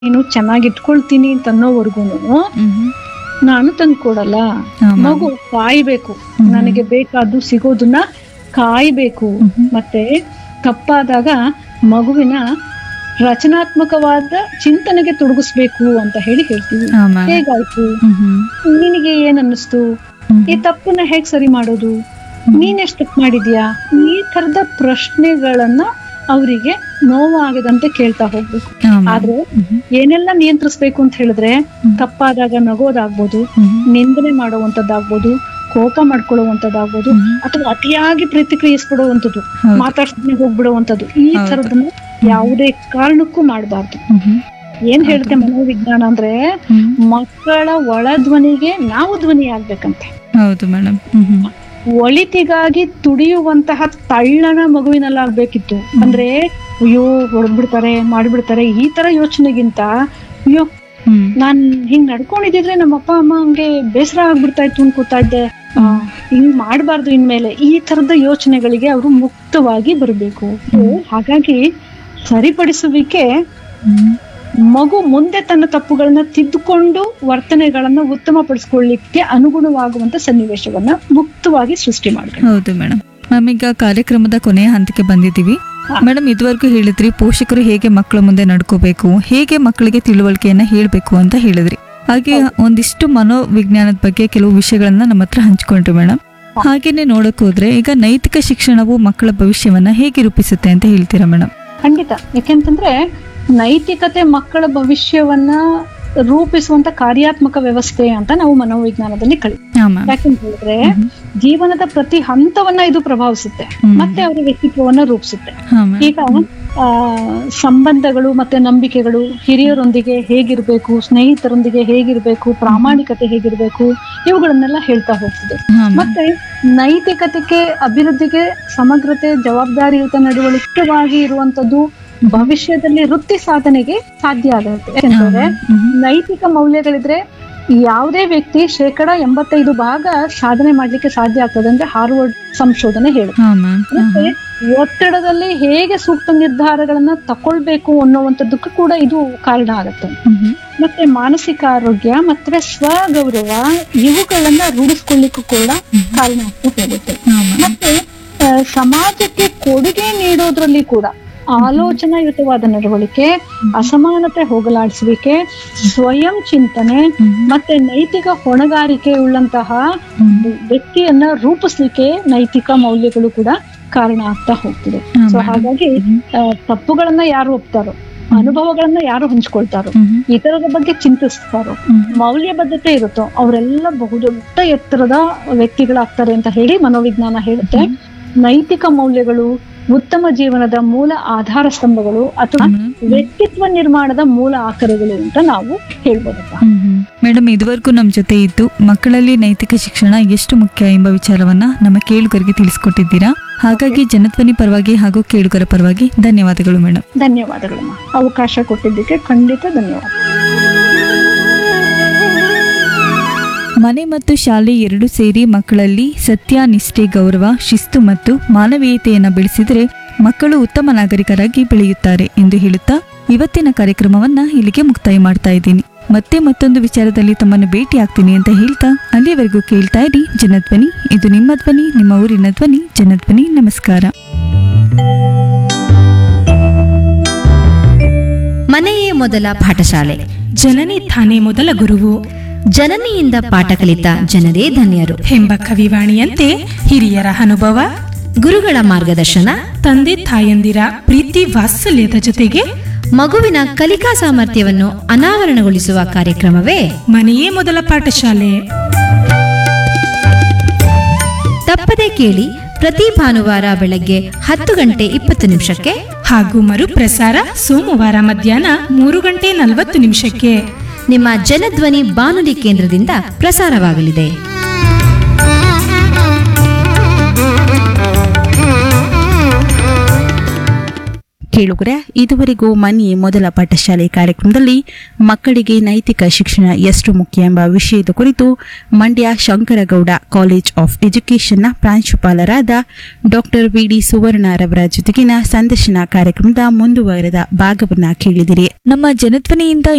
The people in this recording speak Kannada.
ನೀನು ಚೆನ್ನಾಗಿ ಇಟ್ಕೊಳ್ತೀನಿ ಅಂತ ಅನ್ನೋವರೆಗೂ ಮ್ಹೂ. ನಾನು ತಂದು ಕೊಡಲ್ಲ ಹಾ, ma'am. ಮಗು ಕಾಯ್ಬೇಕು ಹ್ಮ್. ನನಗೆ ಬೇಕಾದ್ದು ಸಿಗೋದನ್ನ ಕಾಯ್ಬೇಕು ಮ್ಹೂ. ಮತ್ತೆ ತಪ್ಪಾದಾಗ ಮಗುವಿನ ರಚನಾತ್ಮಕವಾದ ಚಿಂತನೆಗೆ ತೊಡಗಿಸ್ಬೇಕು ಅಂತ ಹೇಳಿ ಹೇಳ್ತೀವಿ ಹಾ, ma'am. ಹೇಗಾಯ್ತು ಮ್ಹೂ. ನಿನಗೆ ಏನ್ ಅನ್ನಿಸ್ತು ಮ್ಹೂ. ಈ ತಪ್ಪನ್ನ ಹೇಗ್ ಸರಿ ಮಾಡೋದು ನೀನೆಷ್ಟು ತಪ್ಪು ಮಾಡಿದ್ಯಾ ಈ ತರದ ಪ್ರಶ್ನೆಗಳನ್ನ ಅವರಿಗೆ ನೋವಾಗದಂತೆ ಕೇಳ್ತಾ ಹೋಗ್ಬೇಕು ಹಾ, ma'am. ಆದ್ರೆ ಮ್ಹೂ. ಏನೆಲ್ಲ ನಿಯಂತ್ರಿಸ್ಬೇಕು ಅಂತ ಹೇಳಿದ್ರೆ ಹ್ಮ್. ತಪ್ಪಾದಾಗ ನಗೋದಾಗ್ಬೋದು ಮ್ಹೂ. ನಿಂದನೆ ಮಾಡುವಂತದ್ದಾಗ್ಬೋದು ಕೋಪ ಮಾಡ್ಕೊಳ್ಳುವಂತದ್ದಾಗ್ಬೋದು ಮ್ಹೂ. ಅಥವಾ ಅತಿಯಾಗಿ ಪ್ರತಿಕ್ರಿಯಿಸ್ಬಿಡುವಂಥದ್ದು ಹೌದು. ಮಾತಾಡ್ಸ್ತಾನೆ ಹೋಗ್ಬಿಡುವಂಥದ್ದು ಈ ಹೌದು. ತರದನ್ನ ಯಾವುದೇ ಕಾರಣಕ್ಕೂ ಮಾಡಬಾರ್ದು ಮ್ಹೂ. ಏನ್ ಹೇಳುತ್ತೆ ಮನೋವಿಜ್ಞಾನ ಅಂದ್ರೆ ಹ್ಮ್. ಮಕ್ಕಳ ಒಳ ಧ್ವನಿಗೆ ನಾವು ಧ್ವನಿ ಆಗ್ಬೇಕಂತೆ ಹೌದು ಮೇಡಮ್ ಒಳಿತಿಗಾಗಿ ತುಡಿಯುವಂತಹ ತಳ್ಳನ ಮಗುವಿನಲ್ಲಾಗ್ಬೇಕಿತ್ತು ಅಂದ್ರೆ ಅಯ್ಯೋ ಹೊಡೆದ್ಬಿಡ್ತಾರೆ ಮಾಡ್ಬಿಡ್ತಾರೆ ಈ ತರ ಯೋಚನೆಗಿಂತ ಅಯ್ಯೋ ಹ್ಮ್ ನಾನ್ ಹಿಂಗ್ ನಡ್ಕೊಂಡಿದ್ರೆ ನಮ್ಮ ಅಪ್ಪ ಅಮ್ಮ ಹಂಗೆ ಬೇಸರ ಆಗ್ಬಿಡ್ತಾ ಇತ್ತು ಅನ್ಕೋತಾ ಇದ್ದೆ ಆ, ಹಿಂಗ್ ಮಾಡ್ಬಾರ್ದು ಇನ್ಮೇಲೆ ಈ ತರದ ಯೋಚನೆಗಳಿಗೆ ಅವರು ಮುಕ್ತವಾಗಿ ಬರಬೇಕು ಹಾಗಾಗಿ ಸರಿಪಡಿಸುವಿಕೆ ಹ್ಮ್. ಮಗು ಮುಂದೆ ತನ್ನ ತಪ್ಪುಗಳನ್ನ ತಿದ್ದುಕೊಂಡು ವರ್ತನೆಗಳನ್ನ ಉತ್ತಮಪಡಿಸ್ಕೊಳ್ಳಿಕ್ಕೆ ಅನುಗುಣವಾಗುವಂತ ಸನ್ನಿವೇಶವನ್ನ ಮುಕ್ತವಾಗಿ ಸೃಷ್ಟಿ ಮಾಡ್ಬೇಕು ಹೌದು ಮೇಡಮ್ ಮ್ಯಾಮ್ ಈಗ ಕಾರ್ಯಕ್ರಮದ ಕೊನೆಯ ಹಂತಕ್ಕೆ ಬಂದಿದ್ದೀವಿ ಹಾ. ಮೇಡಮ್ ಇದುವರೆಗೂ ಹೇಳಿದ್ರಿ ಪೋಷಕರು ಹೇಗೆ ಮಕ್ಕಳ ಮುಂದೆ ನಡ್ಕೋಬೇಕು ಹೇಗೆ ಮಕ್ಕಳಿಗೆ ತಿಳುವಳಿಕೆಯನ್ನ ಹೇಳ್ಬೇಕು ಅಂತ ಹೇಳಿದ್ರಿ ಹಾಗೆ ಒಂದಿಷ್ಟು ಮನೋವಿಜ್ಞಾನದ ಬಗ್ಗೆ ಕೆಲವು ವಿಷಯಗಳನ್ನ ನಮ್ಮ ಹತ್ರ ಹಂಚ್ಕೊಂಡ್ರಿ ಮೇಡಮ್ ಹಾಗೇನೆ ನೋಡಕ್ ಹೋದ್ರೆ ಈಗ ನೈತಿಕ ಶಿಕ್ಷಣವು ಮಕ್ಕಳ ಭವಿಷ್ಯವನ್ನ ಹೇಗೆ ರೂಪಿಸುತ್ತೆ ಅಂತ ಹೇಳ್ತೀರಾ ಮೇಡಮ್ ಖಂಡಿತ ಯಾಕೆಂತಂದ್ರೆ ನೈತಿಕತೆ ಮಕ್ಕಳ ಭವಿಷ್ಯವನ್ನ ರೂಪಿಸುವಂತ ಕಾರ್ಯಾತ್ಮಕ ವ್ಯವಸ್ಥೆ ಅಂತ ನಾವು ಮನೋವಿಜ್ಞಾನದಲ್ಲಿ ಕಳಿ ಹಾ ಮ್ಯಾಮ್ ಯಾಕಂತ ಹೇಳಿದ್ರೆ ಮ್ಹೂ. ಜೀವನದ ಪ್ರತಿ ಹಂತವನ್ನ ಇದು ಪ್ರಭಾವಿಸುತ್ತೆ ಹ್ಮ್. ಮತ್ತೆ ಅವರ ವ್ಯಕ್ತಿತ್ವವನ್ನ ರೂಪಿಸುತ್ತೆ ಹಾ ಮ್ಯಾಮ್ ಈಗ ಆ, ಸಂಬಂಧಗಳು ಮತ್ತೆ ನಂಬಿಕೆಗಳು ಹಿರಿಯರೊಂದಿಗೆ ಹೇಗಿರ್ಬೇಕು ಸ್ನೇಹಿತರೊಂದಿಗೆ ಹೇಗಿರ್ಬೇಕು ಪ್ರಾಮಾಣಿಕತೆ ಹೇಗಿರ್ಬೇಕು ಇವುಗಳನ್ನೆಲ್ಲ ಹೇಳ್ತಾ ಹೋಗ್ತದೆ ಹಾ ಮ್ಯಾಮ್ ಮತ್ತೆ ನೈತಿಕತೆಗೆ ಅಭಿವೃದ್ಧಿಗೆ ಸಮಗ್ರತೆ ಜವಾಬ್ದಾರಿಯುತ ನಡವಳಿಕೆವಾಗಿ ಇರುವಂತದ್ದು ಭವಿಷ್ಯದಲ್ಲಿ ವೃತ್ತಿ ಸಾಧನೆಗೆ ಸಾಧ್ಯ ಆಗುತ್ತೆ ಯಾಕಂತಂದ್ರೆ ನೈತಿಕ ಮೌಲ್ಯಗಳಿದ್ರೆ ಯಾವುದೇ ವ್ಯಕ್ತಿ ಶೇಕಡ ಎಂಬತ್ತೈದು ಭಾಗ ಸಾಧನೆ ಮಾಡ್ಲಿಕ್ಕೆ ಸಾಧ್ಯ ಆಗ್ತದೆ ಅಂದ್ರೆ ಹಾರ್ವರ್ಡ್ ಸಂಶೋಧನೆ ಹೇಳುತ್ತೆ ಹಾ ಮ್ಯಾಮ್ ಮತ್ತೆ ಒತ್ತಡದಲ್ಲಿ ಹೇಗೆ ಸೂಕ್ತ ನಿರ್ಧಾರಗಳನ್ನ ತಕೊಳ್ಬೇಕು ಅನ್ನುವಂಥದ್ದಕ್ಕೂ ಕೂಡ ಇದು ಕಾರಣ ಆಗುತ್ತೆ ಮತ್ತೆ ಮಾನಸಿಕ ಆರೋಗ್ಯ ಮತ್ತೆ ಸ್ವಗೌರವ ಇವುಗಳನ್ನ ರೂಢಿಸ್ಕೊಳ್ಳಿಕ್ಕೂ ಕೂಡ ಕಾರಣ ಆಗ್ತಾ ಹೋಗುತ್ತೆ ಮತ್ತೆ ಆ, ಸಮಾಜಕ್ಕೆ ಕೊಡುಗೆ ನೀಡೋದ್ರಲ್ಲಿ ಕೂಡ ಆಲೋಚನಾಯುತವಾದ ನಡವಳಿಕೆ ಅಸಮಾನತೆ ಹೋಗಲಾಡಿಸುವಿಕೆ ಸ್ವಯಂ ಚಿಂತನೆ ಮತ್ತೆ ನೈತಿಕ ಹೊಣೆಗಾರಿಕೆ ಉಳ್ಳಂತಹ ವ್ಯಕ್ತಿಯನ್ನ ರೂಪಿಸ್ಲಿಕ್ಕೆ ನೈತಿಕ ಮೌಲ್ಯಗಳು ಕೂಡ ಕಾರಣ ಆಗ್ತಾ ಹೋಗ್ತಿದೆ ಹಾ, ಸೊ madam. ಹಾಗಾಗಿ ಆ, ತಪ್ಪುಗಳನ್ನ ಯಾರು ಒಪ್ತಾರೋ ಅನುಭವಗಳನ್ನ ಯಾರು ಹಂಚ್ಕೊಳ್ತಾರೋ ಇತರರ ಬಗ್ಗೆ ಚಿಂತಿಸ್ತಾರೋ ಮೌಲ್ಯಬದ್ಧತೆ ಇರುತ್ತೋ ಅವರೆಲ್ಲ ಬಹುದೊಡ್ಡ ಎತ್ತರದ ವ್ಯಕ್ತಿಗಳಾಗ್ತಾರೆ ಅಂತ ಹೇಳಿ ಮನೋವಿಜ್ಞಾನ ಹೇಳುತ್ತೆ ನೈತಿಕ ಮೌಲ್ಯಗಳು ಉತ್ತಮ ಜೀವನದ ಮೂಲ ಆಧಾರ ಸ್ತಂಭಗಳು ಅಥವಾ ವ್ಯಕ್ತಿತ್ವ ನಿರ್ಮಾಣದ ಮೂಲ ಆಕರಗಳು ಅಂತ ನಾವು ಹೇಳ್ಬೋದಪ್ಪ ಮೇಡಮ್ ಇದುವರೆಗೂ ನಮ್ಮ ಜೊತೆ ಇದ್ದು ಮಕ್ಕಳಲ್ಲಿ ನೈತಿಕ ಶಿಕ್ಷಣ ಎಷ್ಟು ಮುಖ್ಯ ಎಂಬ ವಿಚಾರವನ್ನ ನಮ್ಮ ಕೇಳುಗರಿಗೆ ತಿಳಿಸ್ಕೊಟ್ಟಿದ್ದೀರಾ ಹಾಗಾಗಿ ಜನಧ್ವನಿ ಪರವಾಗಿ ಹಾಗೂ ಕೇಳುಗರ ಪರವಾಗಿ ಧನ್ಯವಾದಗಳು ಮೇಡಮ್ ಧನ್ಯವಾದಗಳಮ್ಮ ಅವಕಾಶ ಕೊಟ್ಟಿದ್ದಕ್ಕೆ ಖಂಡಿತ ಧನ್ಯವಾದ ಮನೆ ಮತ್ತು ಶಾಲೆ ಎರಡು ಸೇರಿ ಮಕ್ಕಳಲ್ಲಿ ಸತ್ಯ ನಿಷ್ಠೆ ಗೌರವ ಶಿಸ್ತು ಮತ್ತು ಮಾನವೀಯತೆಯನ್ನು ಬೆಳೆಸಿದರೆ ಮಕ್ಕಳು ಉತ್ತಮ ನಾಗರಿಕರಾಗಿ ಬೆಳೆಯುತ್ತಾರೆ ಎಂದು ಹೇಳುತ್ತಾ ಇವತ್ತಿನ ಕಾರ್ಯಕ್ರಮವನ್ನ ಇಲ್ಲಿಗೆ ಮುಕ್ತಾಯ ಮಾಡ್ತಾ ಇದ್ದೀನಿ ಮತ್ತೆ ಮತ್ತೊಂದು ವಿಚಾರದಲ್ಲಿ ತಮ್ಮನ್ನು ಭೇಟಿ ಆಗ್ತೀನಿ ಅಂತ ಹೇಳ್ತಾ ಅಲ್ಲಿಯವರೆಗೂ ಕೇಳ್ತಾ ಇರಿ ಜನಧ್ವನಿ ಇದು ನಿಮ್ಮ ಧ್ವನಿ ನಿಮ್ಮ ಊರಿನ ಧ್ವನಿ ಜನಧ್ವನಿ ನಮಸ್ಕಾರ ಮನೆಯೇ ಮೊದಲ ಪಾಠಶಾಲೆ ಜನನಿ ತಾನೇ ಮೊದಲ ಗುರುವು ಜನನಿಯಿಂದ ಪಾಠ ಕಲಿತ ಜನರೇ ಧನ್ಯರು ಎಂಬ ಕವಿವಾಣಿಯಂತೆ ಹಿರಿಯರ ಅನುಭವ ಗುರುಗಳ ಮಾರ್ಗದರ್ಶನ ತಂದೆ ತಾಯಂದಿರ ಪ್ರೀತಿ ವಾತ್ಸಲ್ಯದ ಜೊತೆಗೆ ಮಗುವಿನ ಕಲಿಕಾ ಸಾಮರ್ಥ್ಯವನ್ನು ಅನಾವರಣಗೊಳಿಸುವ ಕಾರ್ಯಕ್ರಮವೇ ಮನೆಯೇ ಮೊದಲ ಪಾಠಶಾಲೆ ತಪ್ಪದೆ ಕೇಳಿ ಪ್ರತಿ ಭಾನುವಾರ ಬೆಳಗ್ಗೆ ಹತ್ತು ಗಂಟೆ ಇಪ್ಪತ್ತು ನಿಮಿಷಕ್ಕೆ ಹಾಗೂ ಮರುಪ್ರಸಾರ ಸೋಮವಾರ ಮಧ್ಯಾಹ್ನ ಮೂರು ಗಂಟೆ ನಲವತ್ತು ನಿಮಿಷಕ್ಕೆ ನಿಮ್ಮ ಜನಧ್ವನಿ ಬಾನುಲಿ ಕೇಂದ್ರದಿಂದ ಪ್ರಸಾರವಾಗಲಿದೆ ಕೇಳುಗರೆ ಇದುವರೆಗೂ ಮನಿ ಮೊದಲ ಪಾಠಶಾಲೆ ಕಾರ್ಯಕ್ರಮದಲ್ಲಿ ಮಕ್ಕಳಿಗೆ ನೈತಿಕ ಶಿಕ್ಷಣ ಎಷ್ಟು ಮುಖ್ಯ ಎಂಬ ವಿಷಯದ ಕುರಿತು ಮಂಡ್ಯ ಶಂಕರಗೌಡ ಕಾಲೇಜ್ ಆಫ್ ಎಜುಕೇಷನ್ನ ಪ್ರಾಂಶುಪಾಲರಾದ ಡಾಕ್ಟರ್ ವಿಡಿ ಸುವರ್ಣರವರ ಜೊತೆಗಿನ ಸಂದರ್ಶನ ಕಾರ್ಯಕ್ರಮದ ಮುಂದುವರೆದ ಭಾಗವನ್ನ ಕೇಳಿದಿರಿ ನಮ್ಮ ಜನಧ್ವನಿಯಿಂದ